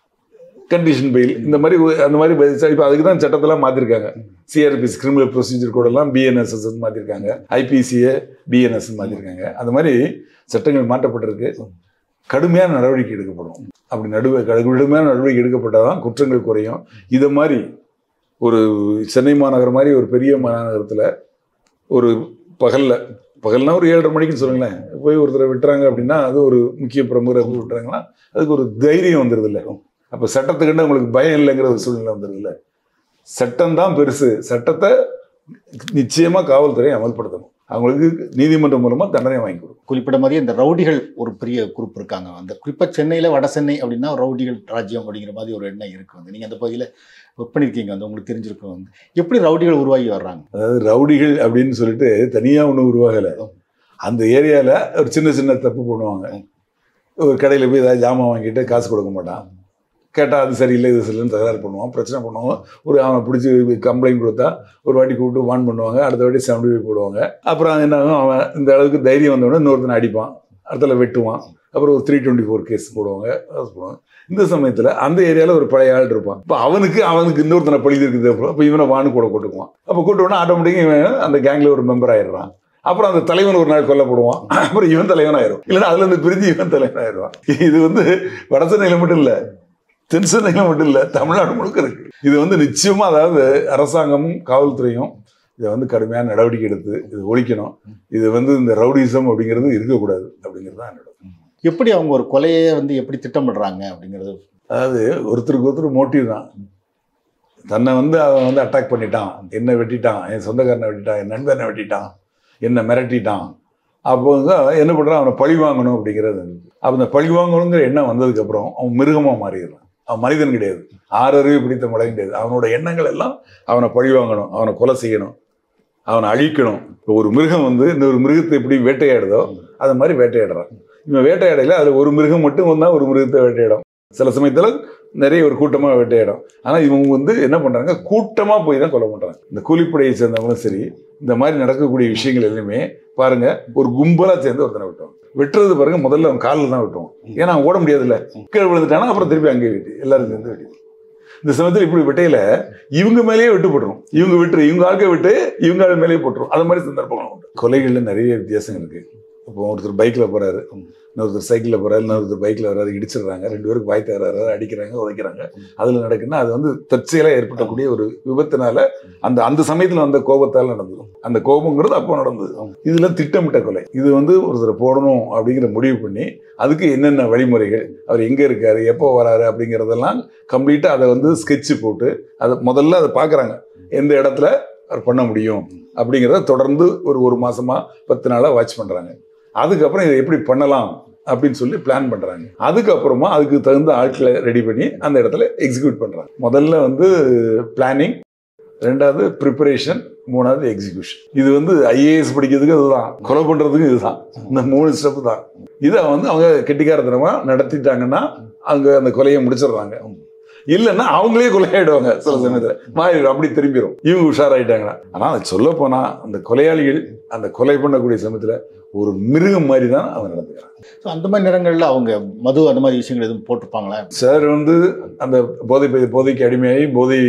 கண்டிஷன் பெயில் இந்த மாதிரி ஒரு- அந்த மாதிரி பெ- இப்ப அதுக்கு தான் சட்டத்தெல்லாம் மாத்திருக்காங்க சிஆர்பிஎஸ் கிரிமினல் ப்ரொசீஜர் கூட எல்லாம் பிஎன்எஸ்எஸ் மாத்திருக்காங்க ஐபிசிஏ பிஎன்எஸ் மாத்திருக்காங்க அந்த மாதிரி சட்டங்கள் மாற்றப்பட்டிருக்கு கடுமையான நடவடிக்கை எடுக்கப்படும் அப்படி நடுவே கடுமையான நடவடிக்கை எடுக்கப்பட்டாதான் குற்றங்கள் குறையும் இதை மாதிரி ஒரு சென்னை மாநகரம் மாதிரி ஒரு பெரிய மாநகரத்தில் ஒரு பகலில் பகல்னா ஒரு ஏழரை மணிக்குன்னு சொல்லுங்களேன் போய் ஒருத்தரை விட்டுறாங்க அப்படின்னா அது ஒரு முக்கிய பிரமுகரை போய் விட்டுறாங்கன்னா அதுக்கு ஒரு தைரியம் வந்துடுது இல்லை அப்போ சட்டத்துக்கிட்ட உங்களுக்கு பயம் இல்லைங்கிற ஒரு சூழ்நிலை வந்துடுது இல்லை சட்டம் தான் பெருசு சட்டத்தை நிச்சயமாக காவல்துறை அமல்படுத்தணும் அவங்களுக்கு நீதிமன்றம் மூலமாக தண்டனை வாங்கி கொடுக்கும் குறிப்பிட்ட மாதிரி இந்த ரவுடிகள் ஒரு பெரிய குரூப் இருக்காங்க அந்த குறிப்பாக சென்னையில் வட சென்னை அப்படின்னா ரவுடிகள் ராஜ்யம் அப்படிங்கிற மாதிரி ஒரு எண்ணம் இருக்கு வந்து நீங்கள் அந்த பகுதியில் ஒர்க் பண்ணியிருக்கீங்க வந்து உங்களுக்கு தெரிஞ்சிருக்கும் வந்து எப்படி ரவுடிகள் உருவாகி வர்றாங்க அதாவது ரவுடிகள் அப்படின்னு சொல்லிட்டு தனியாக ஒன்றும் உருவாகலை அந்த ஏரியாவில் ஒரு சின்ன சின்ன தப்பு பண்ணுவாங்க ஒரு கடையில் போய் ஏதாவது ஜாமான் வாங்கிட்டு காசு கொடுக்க மாட்டான் கேட்டால் அது சரியில்லை இது சரியில்லைன்னு தகராறு பண்ணுவான் பிரச்சனை பண்ணுவான் ஒரு அவனை பிடிச்சி கம்ப்ளைண்ட் கொடுத்தா ஒரு வாட்டி கூப்பிட்டு வான் பண்ணுவாங்க அடுத்த வாட்டி செவன்டி ஃபைவ் போடுவாங்க அப்புறம் என்ன ஆகும் அவன் இந்த அளவுக்கு தைரியம் வந்தவொடனே இன்னொருத்தனை அடிப்பான் அடுத்தல வெட்டுவான் அப்புறம் ஒரு த்ரீ டுவெண்ட்டி ஃபோர் கேஸ் போடுவாங்க அது போடுவாங்க இந்த சமயத்தில் அந்த ஏரியாவில் ஒரு பழைய ஆள் இருப்பான் இப்போ அவனுக்கு அவனுக்கு இன்னொருத்தனை பழி இருக்குது அப்புறம் அப்போ இவனை வான்னு கூட கூட்டுக்குவான் அப்போ கூட்டவுடனே ஆட்டோமேட்டிக்காக இவன் அந்த கேங்கில் ஒரு மெம்பர் ஆயிடுறான் அப்புறம் அந்த தலைவன் ஒரு நாள் கொல்லப்படுவான் அப்புறம் இவன் தலைவன் ஆயிரும் இல்லைன்னா அதுல இருந்து பிரிஞ்சு இவன் தலைவன் ஆயிடுவான் இது வந்து வடசென்னையில் மட்டும் இல்லை தென் சென்னையில் மட்டும் இல்லை தமிழ்நாடு முழுக்க இருக்கு இது வந்து நிச்சயமா அதாவது அரசாங்கமும் காவல்துறையும் இதை வந்து கடுமையான நடவடிக்கை எடுத்து இது ஒழிக்கணும் இது வந்து இந்த ரவுடிசம் அப்படிங்கிறது இருக்கக்கூடாது அப்படிங்கிறது தான் என்னோட எப்படி அவங்க ஒரு கொலையை வந்து எப்படி திட்டமிடுறாங்க அப்படிங்கிறது அதாவது ஒருத்தருக்கு ஒருத்தர் மோட்டிவ் தான் தன்னை வந்து அவன் வந்து அட்டாக் பண்ணிட்டான் என்னை வெட்டிட்டான் என் சொந்தக்காரனை வெட்டிட்டான் என் நண்பனை வெட்டிட்டான் என்னை மிரட்டிட்டான் அப்போ வந்து என்ன பண்ணுறான் அவனை பழி வாங்கணும் அப்படிங்கிறது அப்போ அந்த பழி வாங்கணுங்கிற எண்ணம் வந்ததுக்கப்புறம் அவன் மிருகமாக மாறிடுறான் அவன் மனிதன் கிடையாது ஆறறிவு பிடித்த மழை கிடையாது அவனோட எண்ணங்கள் எல்லாம் அவனை பழி வாங்கணும் அவனை கொலை செய்யணும் அவனை அழிக்கணும் இப்போ ஒரு மிருகம் வந்து இன்னொரு மிருகத்தை எப்படி வேட்டையாடுதோ அது மாதிரி வேட்டையாடுறான் இவன் வேட்டையாடையில அதில் ஒரு மிருகம் மட்டும் வந்தால் ஒரு மிருகத்தை வேட்டையாடும் சில சமயத்தில் நிறைய ஒரு கூட்டமாக வேட்டையாடும் ஆனால் இவங்க வந்து என்ன பண்ணுறாங்க கூட்டமாக போய் தான் கொலை பண்ணுறாங்க இந்த கூலிப்படையை சேர்ந்தவங்களும் சரி இந்த மாதிரி நடக்கக்கூடிய விஷயங்கள் எல்லாமே பாருங்க ஒரு கும்பலாக சேர்ந்து ஒருத்தனை விட்டோம் வெட்டுறது பாருங்க முதல்ல அவன் காலில் தான் விட்டுவோம் ஏன்னா அவன் ஓட முடியாதுல்ல கீழே விழுந்துட்டானா அப்புறம் திருப்பி அங்கேயே வெட்டி எல்லாரும் சேர்ந்து வெட்டி இந்த சமயத்தில் இப்படி வெட்டையில இவங்க மேலேயே வெட்டு போட்டுரும் இவங்க விட்டு இவங்க ஆட்க விட்டு இவங்க ஆள் மேலேயே போட்டுரும் அது மாதிரி சந்தர்ப்பங்களும் உண்டு கொலைகள்ல நிறைய வித்தியாசம் இருக்கு இப்போ ஒருத்தர் பைக்ல போறாரு இன்னொருத்தர் சைக்கிளில் போறாரு இன்னொருத்தர் பைக்ல வராரு இடிச்சிடுறாங்க ரெண்டு பேருக்கு வாய் தகராறு அடிக்கிறாங்க உதைக்கிறாங்க அதுல நடக்குன்னா அது வந்து தற்செயலா ஏற்படக்கூடிய ஒரு விபத்துனால அந்த அந்த சமயத்துல வந்த கோபத்தால் நடந்தது அந்த கோபங்கிறது அப்போ நடந்தது இதுல திட்டமிட்ட கொலை இது வந்து ஒருத்தரை போடணும் அப்படிங்கிற முடிவு பண்ணி அதுக்கு என்னென்ன வழிமுறைகள் அவர் எங்க இருக்காரு எப்போ வராரு அப்படிங்கிறதெல்லாம் கம்ப்ளீட்டா அதை வந்து ஸ்கெட்ச் போட்டு அதை முதல்ல அதை பார்க்கறாங்க எந்த இடத்துல அவர் பண்ண முடியும் அப்படிங்கிறத தொடர்ந்து ஒரு ஒரு மாசமா பத்து நாளா வாட்ச் பண்றாங்க அதுக்கப்புறம் இதை எப்படி பண்ணலாம் அப்படின்னு சொல்லி பிளான் பண்றாங்க அதுக்கப்புறமா அதுக்கு தகுந்த ஆட்களை ரெடி பண்ணி அந்த இடத்துல எக்ஸிக்யூட் பண்றாங்க முதல்ல வந்து பிளானிங் ரெண்டாவது ப்ரிப்பரேஷன் மூணாவது எக்ஸிகியூஷன் இது வந்து ஐஏஎஸ் படிக்கிறதுக்கு இதுதான் கொலை பண்றதுக்கு இதுதான் இந்த மூணு ஸ்டெப் தான் இதை வந்து அவங்க கெட்டிக்காரத்தனமா நடத்திட்டாங்கன்னா அங்க அந்த கொலையை முடிச்சிடுறாங்க இல்லைன்னா அவங்களே கொலையாயிடுவாங்க சில சமயத்துல மாறிடும் அப்படி திரும்பிடும் இவங்க உஷாராயிட்டாங்கன்னா ஆனா அது சொல்ல போனா அந்த கொலையாளிகள் அந்த கொலை பண்ணக்கூடிய சமயத்துல ஒரு மிருகம் மாதிரி தான் அவங்க நடந்துக்கிறாங்க ஸோ அந்த மாதிரி நேரங்களில் அவங்க மது அந்த மாதிரி விஷயங்கள் எதுவும் போட்டிருப்பாங்களா சார் வந்து அந்த போதை போதைக்கு அடிமையாகி போதை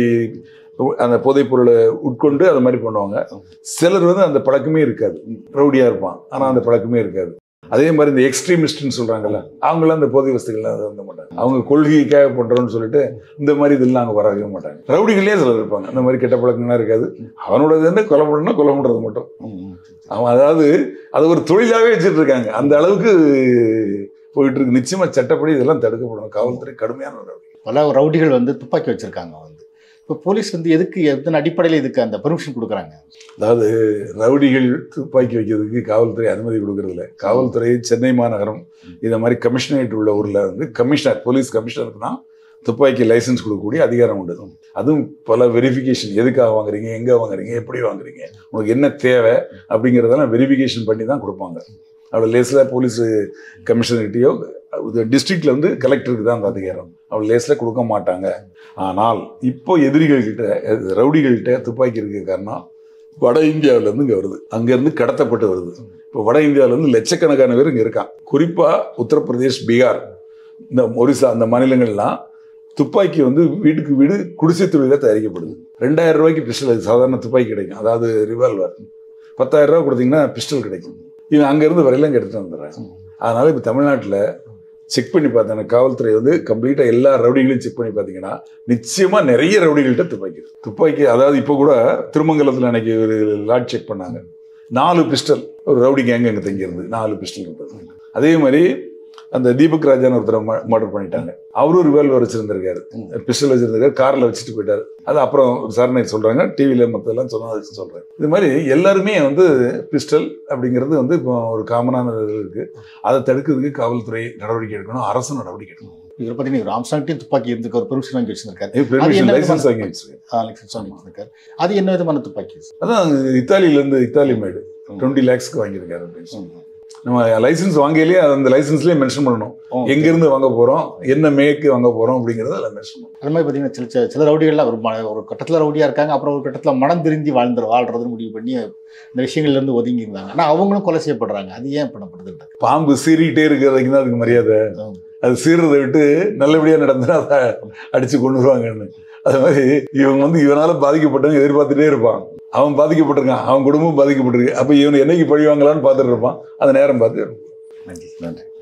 அந்த போதைப் பொருளை உட்கொண்டு அது மாதிரி பண்ணுவாங்க சிலர் வந்து அந்த பழக்கமே இருக்காது ரவுடியா இருப்பான் ஆனா அந்த பழக்கமே இருக்காது அதே மாதிரி இந்த எக்ஸ்ட்ரீமிஸ்ட்னு சொல்றாங்கல்ல அவங்களாம் அந்த போதை வஸ்துகள்லாம் அது வந்து மாட்டாங்க அவங்க கொள்கைக்காக பண்றோம்னு சொல்லிட்டு இந்த மாதிரி இதெல்லாம் அவங்க வரவே மாட்டாங்க ரவுடிகளே சிலர் இருப்பாங்க அந்த மாதிரி கெட்ட பழக்கங்கள்லாம் இருக்காது அவனோடது வந்து கொலை பண்ணணும் கொலை பண்றது மட்டும் அவன் அதாவது அது ஒரு தொழிலாவே வச்சுட்டு இருக்காங்க அந்த அளவுக்கு போயிட்டு இருக்கு நிச்சயமா சட்டப்படி இதெல்லாம் தடுக்கப்படணும் காவல்துறை கடுமையான நடவடிக்கை பல ரவுடிகள் வந்து துப்பாக்கி வச்சிருக்காங்க வந்து இப்போ போலீஸ் வந்து எதுக்கு எதன் அடிப்படையில் இதுக்கு அந்த பெர்மிஷன் கொடுக்குறாங்க அதாவது ரவுடிகள் துப்பாக்கி வைக்கிறதுக்கு காவல்துறை அனுமதி கொடுக்கறதில்ல காவல்துறை சென்னை மாநகரம் இந்த மாதிரி கமிஷனரேட் உள்ள ஊரில் வந்து கமிஷனர் போலீஸ் கமிஷனருக்கு தான் துப்பாக்கி லைசன்ஸ் கொடுக்கக்கூடிய அதிகாரம் உண்டு அதுவும் பல வெரிஃபிகேஷன் எதுக்காக வாங்குறீங்க எங்கே வாங்குறீங்க எப்படி வாங்குறீங்க உனக்கு என்ன தேவை அப்படிங்கிறதெல்லாம் வெரிஃபிகேஷன் பண்ணி தான் கொடுப்பாங்க அவ்வளோ லேஸில் போலீஸ் கமிஷனர்கிட்டயோ டிஸ்ட்ரிக்ட்ல வந்து கலெக்டருக்கு தான் அந்த அதிகாரம் அவ்வளோ லேஸில் கொடுக்க மாட்டாங்க ஆனால் இப்போ எதிரிகள்கிட்ட ரவுடிகள்கிட்ட துப்பாக்கி இருக்க காரணம் வட இந்தியாவிலேருந்து இங்கே வருது அங்கேருந்து கடத்தப்பட்டு வருது இப்போ வட இந்தியாவிலேருந்து லட்சக்கணக்கான பேர் இங்கே இருக்கான் குறிப்பாக உத்தரப்பிரதேஷ் பீகார் இந்த ஒரிசா அந்த மாநிலங்கள்லாம் துப்பாக்கி வந்து வீட்டுக்கு வீடு குடிசை தொழிலாக தயாரிக்கப்படுது ரெண்டாயிரம் ரூபாய்க்கு பிஸ்டல் அது சாதாரண துப்பாக்கி கிடைக்கும் அதாவது ரிவால்வர் பத்தாயிரம் ரூபா கொடுத்தீங்கன்னா பிஸ்டல் கிடைக்கும் இவன் அங்கேருந்து வரையில இங்கே எடுத்துட்டு வந்துடுறாங்க அதனால இப்போ தமிழ்நாட்டில் செக் பண்ணி பார்த்தேன் காவல்துறை வந்து கம்ப்ளீட்டாக எல்லா ரவுடிகளையும் செக் பண்ணி பார்த்தீங்கன்னா நிச்சயமாக நிறைய ரவுடிகள்கிட்ட துப்பாக்கி இருக்கு. துப்பாக்கி அதாவது இப்போ கூட திருமங்கலத்தில் அன்னைக்கு ஒரு லாட் செக் பண்ணாங்க நாலு பிஸ்டல் ஒரு ரவுடி கேங் அங்கே தங்கியிருந்து நாலு பிஸ்டல் இருந்தது அதே மாதிரி அந்த தீபக் ராஜான்னு ஒருத்தரை மர்டர் பண்ணிட்டாங்க அவரும் ரிவால்வர் வச்சிருந்திருக்காரு பிஸ்டல் வச்சிருந்திருக்காரு காரில் வச்சுட்டு போயிட்டாரு அது அப்புறம் விசாரணை சொல்றாங்க டிவியில் மற்றெல்லாம் சொன்னா அதுக்கு சொல்றேன் இது மாதிரி எல்லாருமே வந்து பிஸ்டல் அப்படிங்கிறது வந்து இப்போ ஒரு காமனான இது இருக்கு அதை தடுக்கிறதுக்கு காவல்துறை நடவடிக்கை எடுக்கணும் அரசு நடவடிக்கை எடுக்கணும் இதில் பார்த்தீங்கன்னா ராம்சாங்டையும் துப்பாக்கி இருந்துக்கு ஒரு பெர்மிஷன் வாங்கி வச்சிருக்காரு பெர்மிஷன் என்ன லைசன்ஸ் வாங்கி வச்சிருக்கேன் லைசன்ஸ் வாங்கி வச்சிருக்காரு அது என்ன விதமான துப்பாக்கி அதான் இத்தாலியிலேருந்து இத்தாலி மேடு டுவெண்ட்டி லேக்ஸ்க்கு வாங்கியிருக்காரு அப்படின்னு சொல்லி. நம்ம லைசன்ஸ் வாங்கலையே அந்த லைசன்ஸ்லேயே மென்ஷன் பண்ணணும் எங்கேருந்து வாங்க போகிறோம் என்ன மேக்கு வாங்க போகிறோம் அப்படிங்கிறத அதில் மென்ஷன் பண்ணணும் அது மாதிரி பார்த்தீங்கன்னா சில சில- சில ரவுடிகள்லாம் ஒரு ம- ஒரு கட்டத்தில் ரவுடியாக இருக்காங்க அப்புறம் ஒரு கட்டத்தில் மனம் திருந்தி வாழ்ந்து வாழ்றதுன்னு முடிவு பண்ணி இந்த விஷயங்கள்லேருந்து ஒதுங்கி இருந்தாங்க ஆனால் அவங்களும் கொலை செய்யப்படுறாங்க அது ஏன் பண்ணப்படுதுன்றது பாம்பு சீறிட்டே இருக்கிற வரைக்கும் தான் அதுக்கு மரியாதை ஆம். அது சீறதை விட்டு நல்லபடியாக நடந்தா அதை அடிச்சு கொண்டு வருவாங்கன்னு அது மாதிரி இவங்க வந்து இவனால பாதிக்கப்பட்டவங்க எதிர்பார்த்துட்டே இருப்பான் அவன் பாதிக்கப்பட்டிருக்கான் அவன் குடும்பம் பாதிக்கப்பட்டிருக்கு அப்போ இவன் என்னைக்கு பழிவாங்களான்னு பார்த்துட்டு இருப்பான் அந்த நேரம் பார்த்து நன்றி நன்றி